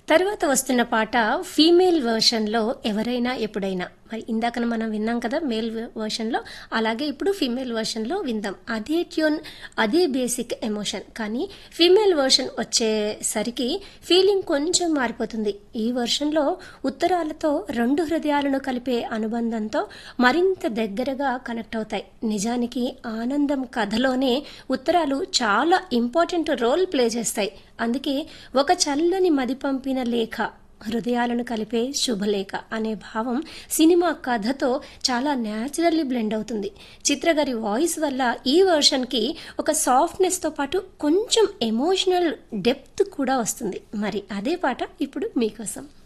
తర్వాత వస్తున్న పాట ఫీమేల్ వర్షన్లో ఎవరైనా ఎప్పుడైనా మరి ఇందాక మనం విన్నాం కదా మేల్ వర్షన్లో అలాగే ఇప్పుడు ఫీమేల్ వర్షన్లో విందాం అదే ట్యూన్ అదే బేసిక్ ఎమోషన్ కానీ ఫీమేల్ వర్షన్ వచ్చేసరికి ఫీలింగ్ కొంచెం మారిపోతుంది ఈ వర్షన్లో ఉత్తరాలతో రెండు హృదయాలను కలిపే అనుబంధంతో మరింత దగ్గరగా కనెక్ట్ అవుతాయి నిజానికి ఆనందం కథలోనే ఉత్తరాలు చాలా ఇంపార్టెంట్ రోల్ ప్లే చేస్తాయి అందుకే ఒక చల్లని మది పంపిన లేఖ హృదయాలను కలిపే శుభలేఖ అనే భావం సినిమా కథతో చాలా న్యాచురల్లీ బ్లెండ్ అవుతుంది చిత్రగారి వాయిస్ వల్ల ఈ వర్షన్కి ఒక సాఫ్ట్నెస్తో పాటు కొంచెం ఎమోషనల్ డెప్త్ కూడా వస్తుంది మరి అదే పాట ఇప్పుడు మీకోసం